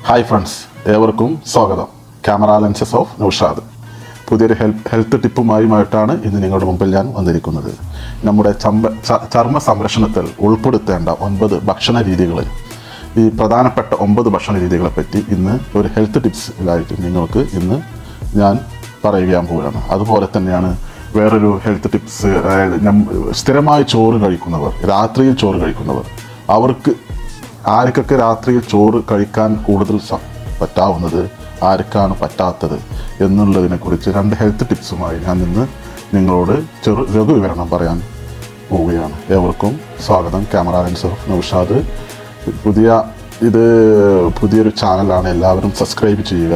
Hi friends ഏവർക്കും സ്വാഗതം camera lenses of Naushad പുതിയൊരു ഹെൽത്ത് ഹെൽത്ത് ടിപ്പുമായുമായിട്ടാണ് ഇന്ന് നിങ്ങളുടെ മുമ്പിൽ ഞാൻ വന്നിരിക്കുന്നത് നമ്മുടെ ചമ്പ ച- ചർമ്മ സംരക്ഷണത്തിൽ ഉൾപ്പെടുത്തേണ്ട ഒൻപത് ഭക്ഷണ രീതികളിൽ ഈ പ്രധാനപ്പെട്ട ഒമ്പത് ഭക്ഷണ രീതികളെ പറ്റി ഇന്ന് ഒരു ഹെൽത്ത് ടിപ്സിലായിട്ട് നിങ്ങൾക്ക് ഇന്ന് ഞാൻ പറയുകയാൻ പോവുകയാണ് അതുപോലെ തന്നെയാണ് വേറൊരു ഹെൽത്ത് ടിപ്സ് അതായത് നം- സ്ഥിരമായി ചോറ് കഴിക്കുന്നവർ രാത്രിയിൽ ചോറ് കഴിക്കുന്നവർ അവർക്ക് ആർക്കൊക്കെ രാത്രിയിൽ ചോറ് കഴിക്കാൻ കൂടുതൽ സ- പറ്റാവുന്നത് ആർക്കാണ് പറ്റാത്തത് എന്നുള്ളതിനെ കുറിച്ച് രണ്ട് ഹെൽത്ത് ടിപ്സുമായി ഞാൻ ഇന്ന് നിങ്ങളോട് ചെറു ലഘു വിവരണം പറയാൻ പോവുകയാണ് ഏവർക്കും സ്വാഗതം ക്യാമറ ലെൻസ് ഓഫ് നൗഷാദ് പുതിയ ഇത് പുതിയൊരു ചാനലാണ് എല്ലാവരും സബ്സ്ക്രൈബ് ചെയ്യുക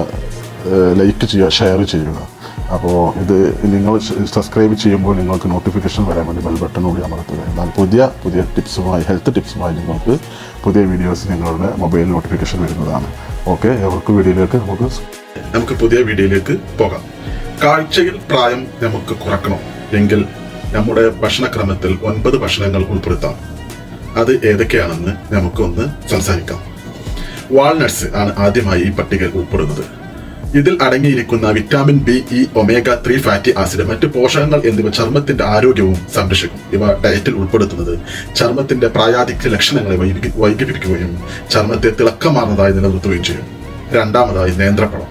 ലൈക്ക് ചെയ്യുക ഷെയർ ചെയ്യുക അപ്പോൾ ഇത് നിങ്ങൾ സബ്സ്ക്രൈബ് ചെയ്യുമ്പോൾ നിങ്ങൾക്ക് നോട്ടിഫിക്കേഷൻ വരാൻ വേണ്ടി ബെൽ ബട്ടൺ കൂടി അമർത്തുക എന്നാൽ പുതിയ പുതിയ ടിപ്സുമായി ഹെൽത്ത് ടിപ്സുമായി നിങ്ങൾക്ക് പുതിയ വീഡിയോസ് നിങ്ങളുടെ മൊബൈൽ നോട്ടിഫിക്കേഷൻ വരുന്നതാണ് ഓക്കെ അവർക്ക് വീഡിയോയിലേക്ക് നമുക്ക് നമുക്ക് പുതിയ വീഡിയോയിലേക്ക് പോകാം കാഴ്ചയിൽ പ്രായം നമുക്ക് കുറക്കണം എങ്കിൽ നമ്മുടെ ഭക്ഷണക്രമത്തിൽ ഒൻപത് ഭക്ഷണങ്ങൾ ഉൾപ്പെടുത്താം അത് ഏതൊക്കെയാണെന്ന് നമുക്കൊന്ന് സംസാരിക്കാം വാൾനട്ട്സ് ആണ് ആദ്യമായി ഈ പട്ടികയിൽ ഉൾപ്പെടുന്നത് ഇതിൽ അടങ്ങിയിരിക്കുന്ന vitamin B E omega three fatty acid മറ്റ് പോഷകങ്ങൾ എന്നിവ ചർമ്മത്തിന്റെ ആരോഗ്യവും സംരക്ഷിക്കും ഇവ ഡയറ്റിൽ ഉൾപ്പെടുത്തുന്നത് ചർമ്മത്തിന്റെ പ്രായാധിക്യ ലക്ഷണങ്ങളെ വൈകി വൈകിപ്പിക്കുകയും ചർമ്മത്തെ തിളക്കമാർന്നതായി നിലനിർത്തുകയും ചെയ്യും രണ്ടാമതായി നേന്ത്രപ്പഴം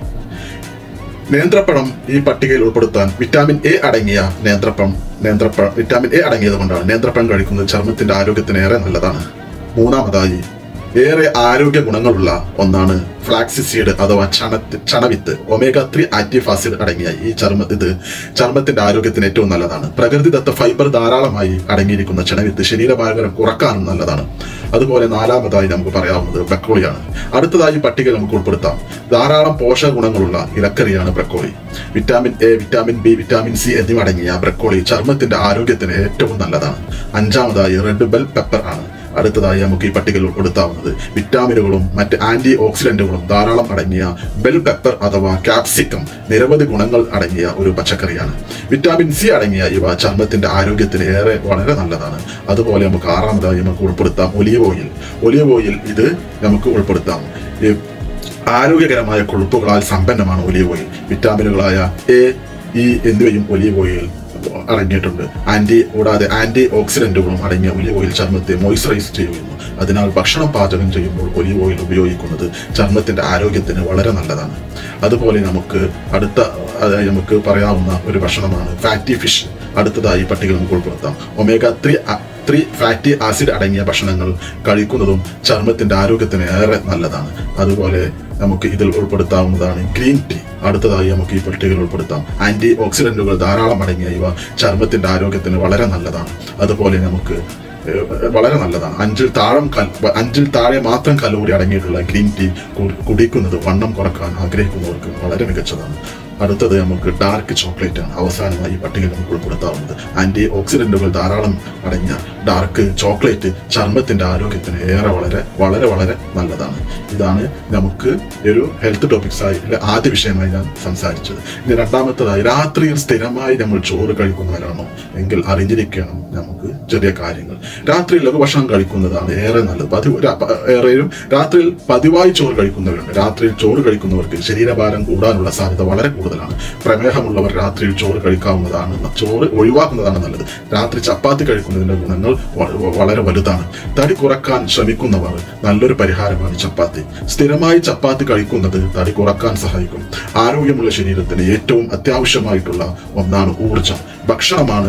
നേന്ത്രപ്പഴം ഈ പട്ടികയിൽ ഉൾപ്പെടുത്താൻ വിറ്റാമിൻ എ അടങ്ങിയ നേന്ത്രപ്പഴം നേന്ത്രപ്പഴം വിറ്റാമിൻ എ അടങ്ങിയത് കൊണ്ടാണ് നേന്ത്രപ്പഴം കഴിക്കുന്നത് ചർമ്മത്തിന്റെ ആരോഗ്യത്തിന് ഏറെ നല്ലതാണ് മൂന്നാമതായി ഏറെ ആരോഗ്യ ഗുണങ്ങളുള്ള ഒന്നാണ് ഫ്ലാക്സി സീഡ് അഥവാ ചണ ചണവിത്ത് ഒമേഗ ത്രീ ആക്റ്റീവ് ആസിഡ് അടങ്ങിയ ഈ ചർമ്മ ഇത് ചർമ്മത്തിന്റെ ആരോഗ്യത്തിന് ഏറ്റവും നല്ലതാണ് പ്രകൃതിദത്ത ഫൈബർ ധാരാളമായി അടങ്ങിയിരിക്കുന്ന ചണവിത്ത് ശരീരഭാരം കുറക്കാനും നല്ലതാണ് അതുപോലെ നാലാമതായി നമുക്ക് പറയാവുന്നത് ബ്രക്കോളിയാണ് അടുത്തതായി പട്ടിക നമുക്ക് ഉൾപ്പെടുത്താം ധാരാളം പോഷക ഗുണങ്ങളുള്ള ഇലക്കറിയാണ് broccoli vitamin A vitamin B vitamin C എന്നിവ അടങ്ങിയ ബ്രക്കോളി ചർമ്മത്തിന്റെ ആരോഗ്യത്തിന് ഏറ്റവും നല്ലതാണ് അഞ്ചാമതായി റെഡ് ബെൽ പെപ്പർ ആണ് അടുത്തതായി നമുക്ക് ഈ പട്ടികയിൽ ഉൾപ്പെടുത്താവുന്നത് വിറ്റാമിനുകളും മറ്റ് ആന്റി ഓക്സിഡന്റുകളും ധാരാളം അടങ്ങിയ ബെൽ പെപ്പർ അഥവാ ക്യാപ്സിക്കം നിരവധി ഗുണങ്ങൾ അടങ്ങിയ ഒരു പച്ചക്കറിയാണ് വിറ്റാമിൻ സി അടങ്ങിയ ഇവ ചർമ്മത്തിന്റെ ആരോഗ്യത്തിന് ഏറെ വളരെ നല്ലതാണ് അതുപോലെ നമുക്ക് ആറാമതായി നമുക്ക് ഉൾപ്പെടുത്താം ഒലിവ് ഓയിൽ ഒലിവ് ഓയിൽ ഇത് നമുക്ക് ഉൾപ്പെടുത്താം ഈ ആരോഗ്യകരമായ കൊഴുപ്പുകളാൽ സമ്പന്നമാണ് ഒലിവ് ഓയിൽ വിറ്റാമിനുകളായ എ ഇ എന്നിവയും ഒലിവ് ഓയിൽ അടങ്ങിയിട്ടുണ്ട് ആന്റി കൂടാതെ ആന്റി ഓക്സിഡന്റുകളും അടങ്ങിയ ഒലിവ് ഓയിൽ ചർമ്മത്തെ മോയ്സ്ചറൈസ് ചെയ്യുന്നു അതിനാൽ ഭക്ഷണം പാചകം ചെയ്യുമ്പോൾ ഒലിവ് ഓയിൽ ഉപയോഗിക്കുന്നത് ചർമ്മത്തിന്റെ ആരോഗ്യത്തിന് വളരെ നല്ലതാണ് അതുപോലെ നമുക്ക് അടുത്ത അതായത് നമുക്ക് പറയാവുന്ന ഒരു ഭക്ഷണമാണ് ഫാറ്റി ഫിഷ് അടുത്തതായി പട്ടികയിൽ നമുക്ക് ഉൾപ്പെടുത്താം omega three three fatty acid അടങ്ങിയ ഭക്ഷണങ്ങൾ കഴിക്കുന്നതും ചർമ്മത്തിന്റെ ആരോഗ്യത്തിന് ഏറെ നല്ലതാണ് അതുപോലെ നമുക്ക് ഇതിൽ ഉൾപ്പെടുത്താവുന്നതാണ് ഗ്രീൻ ടീ അടുത്തതായി നമുക്ക് ഈ പട്ടികയിൽ ഉൾപ്പെടുത്താം ആന്റി ഓക്സിഡന്റുകൾ ധാരാളം അടങ്ങിയ ഇവ ചർമ്മത്തിന്റെ ആരോഗ്യത്തിന് വളരെ നല്ലതാണ് അതുപോലെ നമുക്ക് ഏഹ്, വളരെ നല്ലതാണ് അഞ്ചിൽ താഴം കൽ അഞ്ചിൽ താഴെ മാത്രം കലോറി അടങ്ങിയിട്ടുള്ള ഗ്രീൻ ടീ കു- കുടിക്കുന്നത് വണ്ണം കുറക്കാൻ ആഗ്രഹിക്കുന്നവർക്ക് വളരെ മികച്ചതാണ് അടുത്തത് നമുക്ക് ഡാർക്ക് ചോക്ലേറ്റ് ആണ് അവസാനമായി ഈ പട്ടികയിൽ നമുക്ക് ഉൾപ്പെടുത്താവുന്നത് ആന്റി ഓക്സിഡന്റുകൾ ധാരാളം അടങ്ങിയ ഡാർക്ക് ചോക്ലേറ്റ് ചർമ്മത്തിന്റെ ആരോഗ്യത്തിന് ഏറെ വളരെ വളരെ വളരെ നല്ലതാണ് ഇതാണ് നമുക്ക് ഒരു ഹെൽത്ത് ടോപ്പിക്സ് ആയി ഇല്ല, ആദ്യ വിഷയമായി ഞാൻ സംസാരിച്ചത് ഇനി രണ്ടാമത്തതായി രാത്രിയിൽ സ്ഥിരമായി നമ്മൾ ചോറ് കഴിക്കുന്നവരാണോ എങ്കിൽ അറിഞ്ഞിരിക്കണം നമുക്ക് ചെറിയ കാര്യങ്ങൾ രാത്രിയിൽ ലഘുഭക്ഷണം കഴിക്കുന്നതാണ് ഏറെ നല്ലത് പതിവ് രാ- പ- ഏറെയും രാത്രിയിൽ പതിവായി ചോറ് കഴിക്കുന്നവരുണ്ട് രാത്രിയിൽ ചോറ് കഴിക്കുന്നവർക്ക് ശരീരഭാരം കൂടാനുള്ള സാധ്യത വളരെ കൂടുതലാണ് പ്രമേഹമുള്ളവർ രാത്രിയിൽ ചോറ് കഴിക്കാവുന്നതാണ് ചോറ് ഒഴിവാക്കുന്നതാണ് നല്ലത് രാത്രി ചപ്പാത്തി കഴിക്കുന്നതിന്റെ ഗുണങ്ങൾ വ- വ- വളരെ വലുതാണ് തടി കുറക്കാൻ ശ്രമിക്കുന്നവർ നല്ലൊരു പരിഹാരമാണ് ചപ്പാത്തി സ്ഥിരമായി ചപ്പാത്തി കഴിക്കുന്നത് തടി കുറക്കാൻ സഹായിക്കും ആരോഗ്യമുള്ള ശരീരത്തിന് ഏറ്റവും അത്യാവശ്യമായിട്ടുള്ള ഒന്നാണ് ഊർജം ഭക്ഷണമാണ്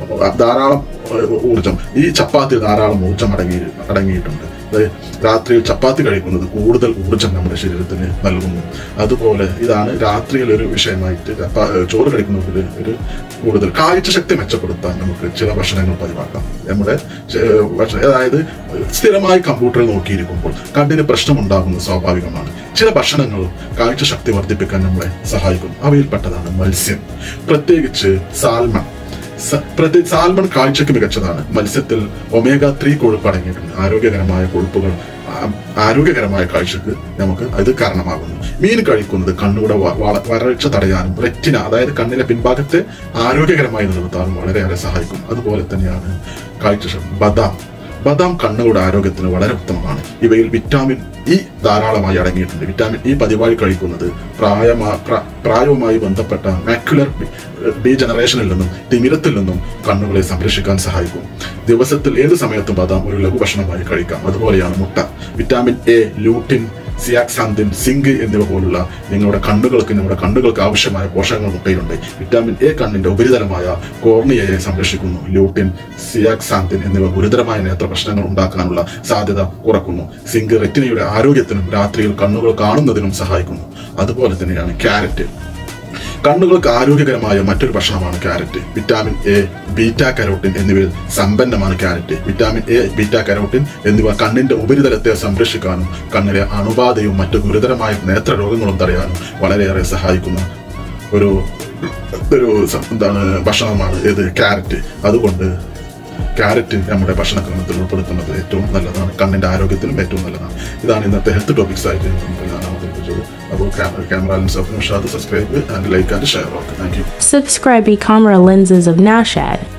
ധാരാളം ഏഹ്, ഊർജം ഈ ചപ്പാത്തി ധാരാളം ഊർജം അടങ്ങി അടങ്ങിയിട്ടുണ്ട് അതായത് രാത്രിയിൽ ചപ്പാത്തി കഴിക്കുന്നത് കൂടുതൽ ഊർജം നമ്മുടെ ശരീരത്തിന് നൽകുന്നു അതുപോലെ ഇതാണ് രാത്രിയിൽ ഒരു വിഷയമായിട്ട് ചപ്പാ- ഏഹ്, ചോറ് കഴിക്കുന്നതിൽ ഒരു കൂടുതൽ കാഴ്ചശക്തി മെച്ചപ്പെടുത്താൻ നമുക്ക് ചില ഭക്ഷണങ്ങൾ പതിവാക്കാം നമ്മുടെ ചെ- ഏഹ്, ഭക്ഷ- അതായത് സ്ഥിരമായി കമ്പ്യൂട്ടറിൽ നോക്കിയിരിക്കുമ്പോൾ കണ്ണിന് പ്രശ്നമുണ്ടാകുന്നത് സ്വാഭാവികമാണ് ചില ഭക്ഷണങ്ങൾ കാഴ്ചശക്തി വർദ്ധിപ്പിക്കാൻ നമ്മളെ സഹായിക്കും അവയിൽപ്പെട്ടതാണ് മത്സ്യം പ്രത്യേകിച്ച് സാൽമൺ സ- പ്രതി സാൽമൺ കാഴ്ചയ്ക്ക് മികച്ചതാണ് മത്സ്യത്തിൽ ഒമേഗ ത്രീ കൊഴുപ്പ് അടങ്ങിയിട്ടുണ്ട് ആരോഗ്യകരമായ കൊഴുപ്പുകൾ ആ- ആരോഗ്യകരമായ കാഴ്ചക്ക് നമുക്ക് അത് കാരണമാകുന്നു മീൻ കഴിക്കുന്നത് കണ്ണുകളുടെ വ- വള- വരൾച്ച തടയാനും റെറ്റിന അതായത് കണ്ണിലെ പിൻഭാഗത്തെ ആരോഗ്യകരമായി നിലനിർത്താനും വളരെയേറെ സഹായിക്കും അതുപോലെ തന്നെയാണ് കാഴ്ച ബദാം ബദാം കണ്ണുകളുടെ ആരോഗ്യത്തിന് വളരെ ഉത്തമമാണ് ഇവയിൽ വിറ്റാമിൻ ഇ ധാരാളമായി അടങ്ങിയിട്ടുണ്ട് വിറ്റാമിൻ ഇ പതിവായി കഴിക്കുന്നത് പ്രായമാ പ്ര- പ്രായവുമായി ബന്ധപ്പെട്ട മാക്യുലർ ഡീജനറേഷനിൽ നിന്നും തിമിരത്തിൽ നിന്നും കണ്ണുകളെ സംരക്ഷിക്കാൻ സഹായിക്കും ദിവസത്തിൽ ഏത് സമയത്തും ബദാം ഒരു ലഘുഭക്ഷണമായി കഴിക്കാം അതുപോലെയാണ് മുട്ട vitamin A lutein zeaxanthin zinc എന്നിവ പോലുള്ള നിങ്ങളുടെ കണ്ണുകൾക്ക് നമ്മുടെ കണ്ണുകൾക്ക് ആവശ്യമായ പോഷകങ്ങൾ മുട്ടയിലുണ്ട് വിറ്റാമിൻ എ കണ്ണിന്റെ ഉപരിതലമായ കോർണിയയെ സംരക്ഷിക്കുന്നു ലൂട്ടിൻ സിയാക്സാന്തിൻ എന്നിവ ഗുരുതരമായ നേത്ര പ്രശ്നങ്ങൾ ഉണ്ടാക്കാനുള്ള സാധ്യത കുറക്കുന്നു സിങ്ക് റെറ്റിനയുടെ ആരോഗ്യത്തിനും രാത്രിയിൽ കണ്ണുകൾ കാണുന്നതിനും സഹായിക്കുന്നു അതുപോലെ തന്നെയാണ് ക്യാരറ്റ് കണ്ണുകൾക്ക് ആരോഗ്യകരമായ മറ്റൊരു ഭക്ഷണമാണ് carrot vitamin A beta carotene എന്നിവയിൽ സമ്പന്നമാണ് carrot vitamin A beta carotene എന്നിവ കണ്ണിന്റെ ഉപരിതലത്തെ സംരക്ഷിക്കാനും കണ്ണിലെ അണുബാധയും മറ്റു ഗുരുതരമായ നേത്രരോഗങ്ങളും തടയാനും വളരെയേറെ സഹായിക്കുന്ന ഒരു ഒരു സം- എന്താണ് ഭക്ഷണമാണ് ഇത് ക്യാരറ്റ് അതുകൊണ്ട് ക്യാരറ്റ് നമ്മുടെ ഭക്ഷണക്രമത്തിൽ ഉൾപ്പെടുത്തുന്നത് ഏറ്റവും നല്ലതാണ് കണ്ണിന്റെ ആരോഗ്യത്തിനും ഏറ്റവും നല്ലതാണ് ഇതാണ് ഇന്നത്തെ ഹെൽത്ത് ടോപ്പിക്സ് ആയിട്ട് ഞാൻ അവതരിപ്പിച്ചത് അപ്പോൾ camera lens of Nishad subscribe and like and share okay thank you Subscribe Camera Lenses of Nashad.